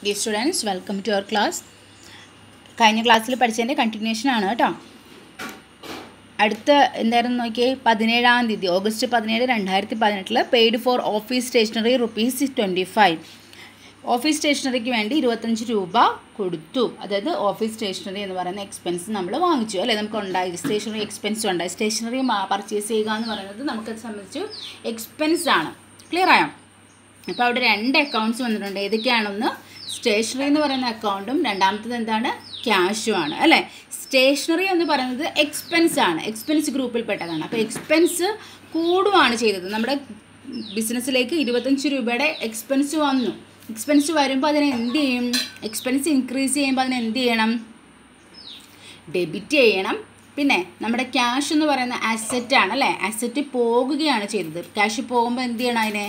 dear students welcome to our class കഴിഞ്ഞ ക്ലാസ്സിൽ പഠിച്ചതിൻ്റെ continuation ആണ് കേട്ടോ അടുത്ത എന്തായിരുന്നു നോക്കിയേ പതിനേഴാം തീയതി ഓഗസ്റ്റ് പതിനേഴ് രണ്ടായിരത്തി പതിനെട്ടിൽ paid for office stationery rupees twenty five office സ്റ്റേഷനറിക്ക് വേണ്ടി ഇരുപത്തഞ്ച് രൂപ കൊടുത്തു അതായത് ഓഫീസ് സ്റ്റേഷനറി എന്ന് പറയുന്ന എക്സ്പെൻസ് നമ്മൾ വാങ്ങിച്ചു അല്ലേ നമുക്ക് ഉണ്ടായി സ്റ്റേഷനറി എക്സ്പെൻസും ഉണ്ടായി സ്റ്റേഷനറി പർച്ചേസ് ചെയ്യുക എന്ന് പറയുന്നത് നമുക്ക് സംബന്ധിച്ച് എക്സ്പെൻസ് ആണ് ക്ലിയർ ആയോ അപ്പോൾ അവിടെ രണ്ട് അക്കൗണ്ട്സ് വന്നിട്ടുണ്ട് ഏതൊക്കെയാണെന്ന് സ്റ്റേഷനറി എന്ന് പറയുന്ന അക്കൗണ്ടും രണ്ടാമത്തത് എന്താണ് ക്യാഷും ആണ് അല്ലേ സ്റ്റേഷനറി എന്ന് പറയുന്നത് എക്സ്പെൻസ് ആണ് എക്സ്പെൻസ് ഗ്രൂപ്പിൽപ്പെട്ടതാണ് അപ്പോൾ എക്സ്പെൻസ് കൂടുകയാണ് ചെയ്തത് നമ്മുടെ ബിസിനസ്സിലേക്ക് ഇരുപത്തഞ്ച് രൂപയുടെ എക്സ്പെൻസ് വന്നു എക്സ്പെൻസ് വരുമ്പോൾ അതിനെ എന്ത് ചെയ്യും എക്സ്പെൻസ് ഇൻക്രീസ് ചെയ്യുമ്പോൾ അതിനെ എന്ത് ചെയ്യണം ഡെബിറ്റ് ചെയ്യണം പിന്നെ നമ്മുടെ ക്യാഷ് എന്ന് പറയുന്ന അസറ്റ് ആണ് അല്ലേ അസറ്റ് പോകുകയാണ് ചെയ്തത് ക്യാഷ് പോകുമ്പോൾ എന്ത് ചെയ്യണം അതിനെ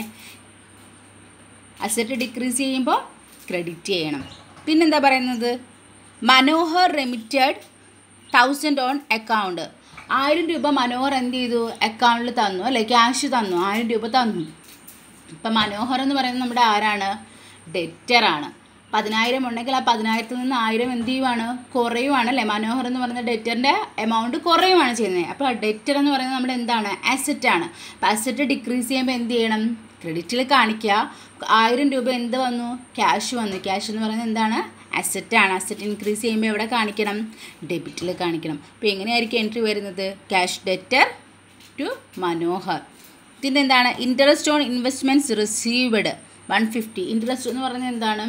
അസറ്റ് ഡിക്രീസ് ചെയ്യുമ്പോൾ ക്രെഡിറ്റ് ചെയ്യണം പിന്നെന്താ പറയുന്നത് Manohar remitted thousand on account ആയിരം രൂപ മനോഹർ എന്ത് ചെയ്തു അക്കൗണ്ടിൽ തന്നു അല്ലേ ക്യാഷ് തന്നു ആയിരം രൂപ തന്നു ഇപ്പം മനോഹർ എന്ന് പറയുന്നത് നമ്മുടെ ആരാണ് ഡെറ്ററാണ് പതിനായിരം ഉണ്ടെങ്കിൽ ആ പതിനായിരത്തിൽ നിന്ന് ആയിരം എന്ത് ചെയ്യുവാണ് കുറയുവാണ് അല്ലേ മനോഹർ എന്ന് പറയുന്ന ഡെറ്ററിൻ്റെ എമൗണ്ട് കുറയുവാണ് ചെയ്യുന്നത് അപ്പോൾ ഡെറ്റർ എന്ന് പറയുന്നത് നമ്മുടെ എന്താണ് അസറ്റ് ആണ് അപ്പോൾ അസറ്റ് ഡിക്രീസ് ചെയ്യുമ്പോൾ എന്ത് ചെയ്യണം ക്രെഡിറ്റിൽ കാണിക്കുക ആയിരം രൂപ എന്ത് വന്നു ക്യാഷ് വന്നു ക്യാഷ് എന്ന് പറയുന്നത് എന്താണ് അസറ്റാണ് അസറ്റ് ഇൻക്രീസ് ചെയ്യുമ്പോൾ എവിടെ കാണിക്കണം ഡെബിറ്റിൽ കാണിക്കണം അപ്പോൾ എങ്ങനെയായിരിക്കും എൻട്രി വരുന്നത് ക്യാഷ് ഡെറ്റർ ടു മനോഹർ ഇതിൻ്റെ എന്താണ് interest on investments received one fifty interest എന്ന് പറയുന്നത് എന്താണ്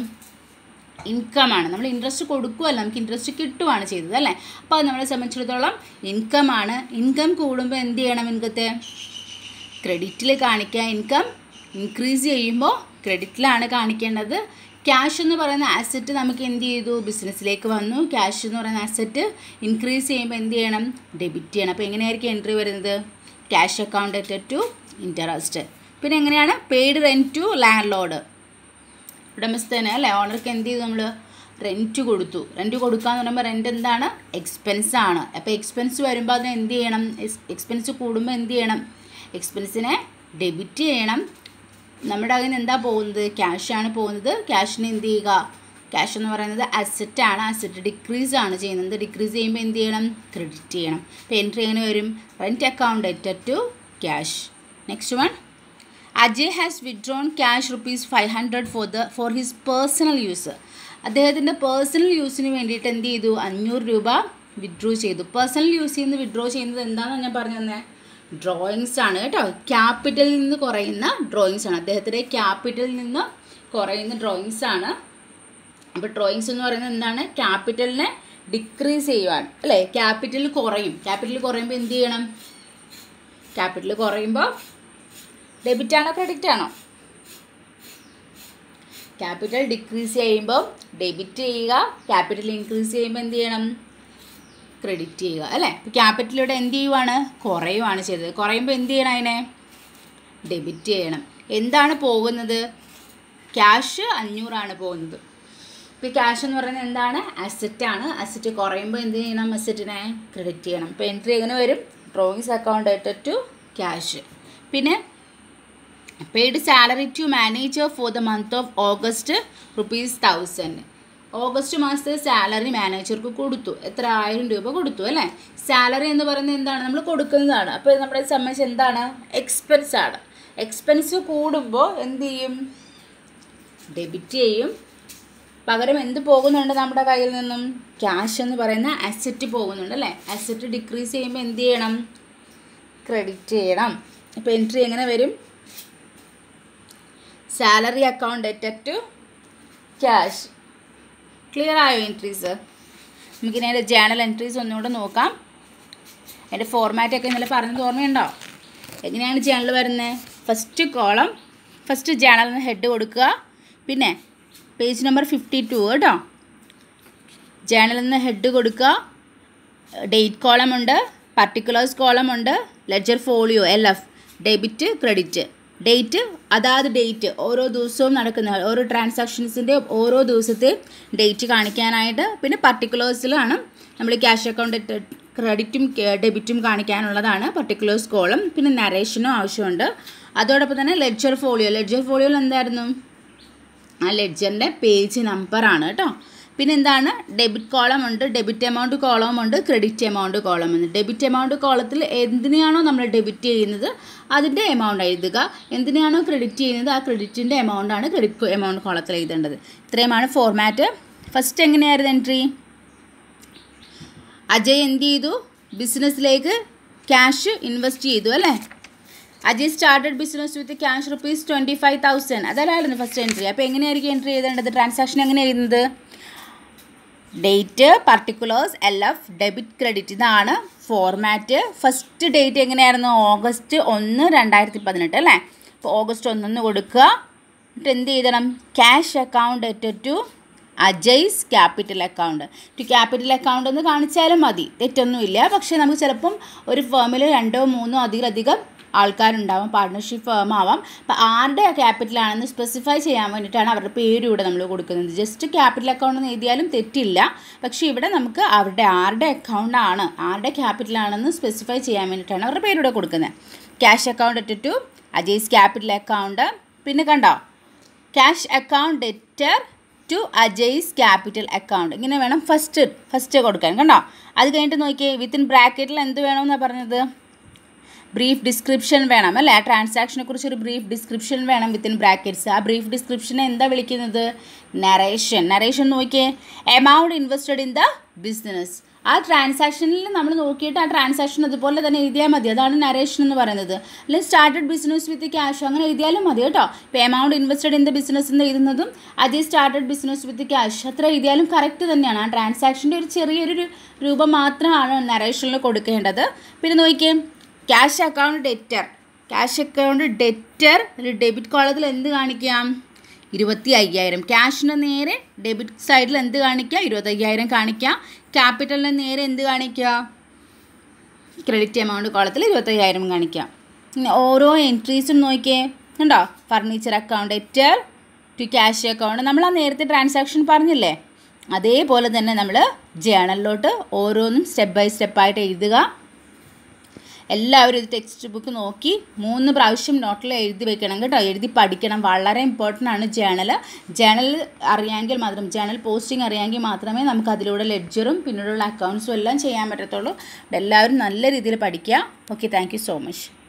ഇൻകം ആണ് നമ്മൾ ഇൻട്രസ്റ്റ് കൊടുക്കുമല്ല നമുക്ക് ഇൻട്രസ്റ്റ് കിട്ടുവാണ് ചെയ്തത് അല്ലേ അപ്പോൾ അത് നമ്മളെ സംബന്ധിച്ചിടത്തോളം ഇൻകം ആണ് ഇൻകം കൂടുമ്പോൾ എന്ത് ചെയ്യണം ഇൻകത്തെ ക്രെഡിറ്റിൽ കാണിക്കുക ഇൻകം ഇൻക്രീസ് ചെയ്യുമ്പോൾ ക്രെഡിറ്റിലാണ് കാണിക്കേണ്ടത് ക്യാഷ് എന്ന് പറയുന്ന അസറ്റ് നമുക്ക് എന്ത് ചെയ്തു ബിസിനസ്സിലേക്ക് വന്നു ക്യാഷ് എന്ന് പറയുന്ന അസറ്റ് ഇൻക്രീസ് ചെയ്യുമ്പോൾ എന്ത് ചെയ്യണം ഡെബിറ്റ് ചെയ്യണം അപ്പോൾ എങ്ങനെയായിരിക്കും എൻട്രി വരുന്നത് cash account at to interest പിന്നെ എങ്ങനെയാണ് paid rent to landlord ഉടമസ്ഥന് അല്ലേ ഓണർക്ക് എന്ത് ചെയ്തു നമ്മൾ റെൻറ്റ് കൊടുത്തു റെൻറ്റ് കൊടുക്കുക എന്ന് പറയുമ്പോൾ റെൻറ്റ് എന്താണ് എക്സ്പെൻസ് ആണ് അപ്പോൾ എക്സ്പെൻസ് വരുമ്പോൾ അതിന് എന്ത് ചെയ്യണം എക്സ്പെൻസ് കൂടുമ്പോൾ എന്ത് ചെയ്യണം എക്സ്പെൻസിനെ ഡെബിറ്റ് ചെയ്യണം നമ്മുടെ കയ്യിൽ നിന്ന് എന്താ പോകുന്നത് ക്യാഷാണ് പോകുന്നത് ക്യാഷിന് എന്ത് ചെയ്യുക ക്യാഷ് എന്ന് പറയുന്നത് അസറ്റ് ആണ് അസറ്റ് ഡിക്രീസ് ആണ് ചെയ്യുന്നത് ഡിക്രീസ് ചെയ്യുമ്പോൾ എന്ത് ചെയ്യണം ക്രെഡിറ്റ് ചെയ്യണം അപ്പോൾ എൻട്രി എങ്ങനെ വരും റെൻറ്റ് അക്കൗണ്ട് അറ്റർ to cash next one Ajay has withdrawn cash rupees five hundred for the for his personal use അദ്ദേഹത്തിൻ്റെ പേഴ്സണൽ യൂസിന് വേണ്ടിയിട്ട് എന്ത് ചെയ്തു അഞ്ഞൂറ് രൂപ വിഡ്രോ ചെയ്തു പേഴ്സണൽ യൂസിൽ നിന്ന് വിഡ്രോ ചെയ്യുന്നത് എന്താണെന്ന് ഞാൻ പറഞ്ഞു തന്നെ ഡ്രോയിങ്സ് ആണ് കേട്ടോ ക്യാപിറ്റലിൽ നിന്ന് കുറയുന്ന ഡ്രോയിങ്സ് ആണ് അദ്ദേഹത്തിൻ്റെ ക്യാപിറ്റലിൽ നിന്ന് കുറയുന്ന ഡ്രോയിങ്സ് ആണ് അപ്പോൾ ഡ്രോയിങ്സ് എന്ന് പറയുന്നത് എന്താണ് ക്യാപിറ്റലിനെ ഡിക്രീസ് ചെയ്യുവാൻ അല്ലേ ക്യാപിറ്റൽ കുറയും ക്യാപിറ്റൽ കുറയുമ്പോൾ എന്ത് ചെയ്യണം ക്യാപിറ്റൽ കുറയുമ്പോൾ ഡെബിറ്റ് ആണോ ക്രെഡിറ്റ് ആണോ ക്യാപിറ്റൽ ഡിക്രീസ് ചെയ്യുമ്പോൾ ഡെബിറ്റ് ചെയ്യുക ക്യാപിറ്റൽ ഇൻക്രീസ് ചെയ്യുമ്പോൾ എന്ത് ചെയ്യണം ക്രെഡിറ്റ് ചെയ്യുക അല്ലേ ഇപ്പോൾ ക്യാപിറ്റലിവിടെ എന്ത് ചെയ്യുവാണ് കുറയുവാണ് ചെയ്തത് കുറയുമ്പോൾ എന്ത് ചെയ്യണം അതിനെ ഡെബിറ്റ് ചെയ്യണം എന്താണ് പോകുന്നത് ക്യാഷ് അഞ്ഞൂറാണ് പോകുന്നത് ഇപ്പോൾ ക്യാഷ് എന്ന് പറയുന്നത് എന്താണ് അസറ്റാണ് അസറ്റ് കുറയുമ്പോൾ എന്ത് ചെയ്യണം അസറ്റിനെ ക്രെഡിറ്റ് ചെയ്യണം ഇപ്പോൾ എൻട്രി എങ്ങനെ വരും ഡ്രോയിങ്സ് അക്കൗണ്ട് അറ്റർ ടു ക്യാഷ് പിന്നെ paid salary to manager for the month of August rupees thousand August മാസത്തെ സാലറി മാനേജർക്ക് കൊടുത്തു എത്ര ആയിരം രൂപ കൊടുത്തു അല്ലേ സാലറി എന്ന് പറയുന്നത് എന്താണ് നമ്മൾ കൊടുക്കുന്നതാണ് അപ്പോൾ ഇത് നമ്മളെ സംബന്ധിച്ച് എന്താണ് എക്സ്പെൻസ് ആണ് എക്സ്പെൻസ് കൂടുമ്പോൾ എന്ത് ചെയ്യും ഡെബിറ്റ് ചെയ്യും പകരം എന്ത് പോകുന്നുണ്ട് നമ്മുടെ കയ്യിൽ നിന്നും ക്യാഷ് എന്ന് പറയുന്ന അസറ്റ് പോകുന്നുണ്ട് അല്ലേ അസറ്റ് ഡിക്രീസ് ചെയ്യുമ്പോൾ എന്ത് ചെയ്യണം ക്രെഡിറ്റ് ചെയ്യണം ഇപ്പോൾ എൻട്രി എങ്ങനെ വരും സാലറി അക്കൗണ്ട് അറ്റർ ടു ക്യാഷ് ക്ലിയർ ആയോ എൻട്രീസ് നമുക്കിനി അതിൻ്റെ ജേണൽ എൻട്രീസ് ഒന്നുകൂടെ നോക്കാം അതിൻ്റെ ഫോർമാറ്റൊക്കെ ഇന്നലെ പറഞ്ഞത് ഓർമ്മയുണ്ടോ എങ്ങനെയാണ് ജേണൽ വരുന്നത് ഫസ്റ്റ് കോളം ഫസ്റ്റ് ജേണലിന് ഹെഡ് കൊടുക്കുക പിന്നെ പേജ് നമ്പർ ഫിഫ്റ്റി ടു കേട്ടോ ജേണലിൽ നിന്ന് ഹെഡ് കൊടുക്കുക ഡേറ്റ് കോളം ഉണ്ട് പർട്ടിക്കുലേഴ്സ് കോളം ഉണ്ട് ledger folio L F debit credit date അതാത് ഡേറ്റ് ഓരോ ദിവസവും നടക്കുന്ന ഓരോ ട്രാൻസാക്ഷൻസിൻ്റെ ഓരോ ദിവസത്തെ ഡേറ്റ് കാണിക്കാനായിട്ട് പിന്നെ പർട്ടിക്കുലേഴ്സിലാണ് നമ്മൾ ക്യാഷ് അക്കൗണ്ട് ക്രെഡിറ്റും ഡെബിറ്റും കാണിക്കാനുള്ളതാണ് പർട്ടിക്കുലേഴ്സ് കോളം പിന്നെ നരേഷനും ആവശ്യമുണ്ട് അതോടൊപ്പം തന്നെ ലെഡ്ജർ ഫോളിയോ ലെഡ്ജർ ഫോളിയോയിൽ എന്തായിരുന്നു ആ ലെഡ്ജറിൻ്റെ പേജ് നമ്പറാണ് കേട്ടോ പിന്നെ എന്താണ് ഡെബിറ്റ് കോളം ഉണ്ട് ഡെബിറ്റ് എമൗണ്ട് കോളം ഉണ്ട് ക്രെഡിറ്റ് എമൗണ്ട് കോളം ഉണ്ട് ഡെബിറ്റ് എമൗണ്ട് കോളത്തിൽ എന്തിനെയാണോ നമ്മൾ ഡെബിറ്റ് ചെയ്യുന്നത് അതിൻ്റെ എമൗണ്ട് എഴുതുക എന്തിനെയാണോ ക്രെഡിറ്റ് ചെയ്യുന്നത് ആ ക്രെഡിറ്റിൻ്റെ എമൗണ്ടാണ് ക്രെഡിറ്റ് എമൗണ്ട് കോളത്തിൽ എഴുതേണ്ടത് ഇത്രയുമാണ് ഫോർമാറ്റ് ഫസ്റ്റ് എങ്ങനെയായിരുന്നു എൻട്രി അജയ് എന്ത് ചെയ്തു ബിസിനസ്സിലേക്ക് ക്യാഷ് ഇൻവെസ്റ്റ് ചെയ്തു അല്ലേ Ajay started business with cash rupees twenty five thousand അതല്ലായിരുന്നു ഫസ്റ്റ് എൻട്രി അപ്പോൾ എങ്ങനെയായിരിക്കും എൻട്രി ചെയ്തേണ്ടത് ട്രാൻസാക്ഷൻ എങ്ങനെ എഴുതുന്നത് date particulars L F debit credit ഇതാണ് ഫോർമാറ്റ് ഫസ്റ്റ് ഡേറ്റ് എങ്ങനെയായിരുന്നു ഓഗസ്റ്റ് ഒന്ന് രണ്ടായിരത്തി പതിനെട്ട് അല്ലേ അപ്പോൾ ഓഗസ്റ്റ് ഒന്നൊന്ന് കൊടുക്കുക എന്നിട്ട് എന്ത് ചെയ്യണം ക്യാഷ് അക്കൗണ്ട് എറ്റ് to Ajay's capital account to capital account എന്ന് കാണിച്ചാലും മതി തെറ്റൊന്നുമില്ല പക്ഷേ നമുക്ക് ചിലപ്പം ഒരു ഫേമിൽ രണ്ടോ മൂന്നോ അതിലധികം ആൾക്കാരുണ്ടാവും പാർട്ട്ണർഷിപ്പ് ഫേം ആവാം അപ്പോൾ ആരുടെ ക്യാപിറ്റലാണെന്ന് സ്പെസിഫൈ ചെയ്യാൻ വേണ്ടിയിട്ടാണ് അവരുടെ പേര് ഇവിടെ നമ്മൾ കൊടുക്കുന്നത് ജസ്റ്റ് ക്യാപിറ്റൽ അക്കൗണ്ട് എന്ന് എഴുതിയാലും തെറ്റില്ല പക്ഷേ ഇവിടെ നമുക്ക് അവരുടെ ആരുടെ അക്കൗണ്ട് ആണ് ആരുടെ ക്യാപിറ്റലാണെന്ന് സ്പെസിഫൈ ചെയ്യാൻ വേണ്ടിയിട്ടാണ് അവരുടെ പേര് ഇവിടെ കൊടുക്കുന്നത് ക്യാഷ് അക്കൗണ്ട് ഇട്ട് ടു അജയ്സ് ക്യാപിറ്റൽ അക്കൗണ്ട് പിന്നെ കണ്ടോ cash account debtor to Ajay's capital account ഇങ്ങനെ വേണം ഫസ്റ്റ് ഫസ്റ്റ് കൊടുക്കാൻ കണ്ടോ അത് കഴിഞ്ഞിട്ട് നോക്കിയേ വിത്തിൻ ബ്രാക്കറ്റിൽ എന്ത് വേണമെന്നാണ് പറഞ്ഞത് ബ്രീഫ് ഡിസ്ക്രിപ്ഷൻ വേണം അല്ലേ ആ ട്രാൻസാക്ഷനെ കുറിച്ച് ഒരു ബ്രീഫ് ഡിസ്ക്രിപ്ഷൻ വേണം വിത്തിൻ ബ്രാക്കറ്റ്സ് ആ ബ്രീഫ് ഡിസ്ക്രിപ്ഷനെ എന്താ വിളിക്കുന്നത് നറേഷൻ നറേഷൻ നോക്കിയേ amount invested in the business ആ ട്രാൻസാക്ഷനിൽ നമ്മൾ നോക്കിയിട്ട് ആ ട്രാൻസാക്ഷൻ അതുപോലെ തന്നെ എഴുതിയാൽ മതി അതാണ് നറേഷൻ എന്ന് പറയുന്നത് അല്ലെങ്കിൽ സ്റ്റാർട്ടഡ് ബിസിനസ് വിത്ത് ക്യാഷ് അങ്ങനെ എഴുതിയാലും മതി കേട്ടോ ഇപ്പോൾ amount invested in the business എന്ന് എഴുതുന്നതും അതേ സ്റ്റാർട്ടഡ് ബിസിനസ് വിത്ത് ക്യാഷ് അത്ര എഴുതിയാലും കറക്റ്റ് തന്നെയാണ് ആ ട്രാൻസാക്ഷൻ്റെ ഒരു ചെറിയൊരു രൂപം മാത്രമാണ് നറേഷനിൽ കൊടുക്കേണ്ടത് പിന്നെ നോക്കിയേ cash account debtor cash account debtor ഒരു ഡെബിറ്റ് കോളത്തിൽ എന്ത് കാണിക്കാം ഇരുപത്തി അയ്യായിരം ക്യാഷിന് നേരെ ഡെബിറ്റ് സൈഡിൽ എന്ത് കാണിക്കുക ഇരുപത്തയ്യായിരം കാണിക്കുക ക്യാപിറ്റലിന് നേരെ എന്ത് കാണിക്കുക ക്രെഡിറ്റ് എമൗണ്ട് കോളത്തിൽ ഇരുപത്തയ്യായിരം കാണിക്കാം പിന്നെ ഓരോ എൻട്രീസും നോക്കിയേ കണ്ടോ furniture account debtor to cash account നമ്മൾ ആ നേരത്തെ ട്രാൻസാക്ഷൻ പറഞ്ഞില്ലേ അതേപോലെ തന്നെ നമ്മൾ ജേണലിലോട്ട് ഓരോന്നും സ്റ്റെപ്പ് ബൈ സ്റ്റെപ്പായിട്ട് എഴുതുക എല്ലാവരും ഇത് ടെക്സ്റ്റ് ബുക്ക് നോക്കി മൂന്ന് പ്രാവശ്യം നോട്ടിൽ എഴുതി വെക്കണം കേട്ടോ എഴുതി പഠിക്കണം വളരെ ഇമ്പോർട്ടൻ്റ് ആണ് ജേണൽ ജേണൽ അറിയാമെങ്കിൽ മാത്രം ജേണൽ പോസ്റ്റിംഗ് അറിയാമെങ്കിൽ മാത്രമേ നമുക്ക് അതിലൂടെ ലെഡ്ജറും പിന്നീടുള്ള അക്കൗണ്ട്സും എല്ലാം ചെയ്യാൻ പറ്റത്തുള്ളൂ എല്ലാവരും നല്ല രീതിയിൽ പഠിക്കുക ഓക്കെ താങ്ക് സോ മച്ച്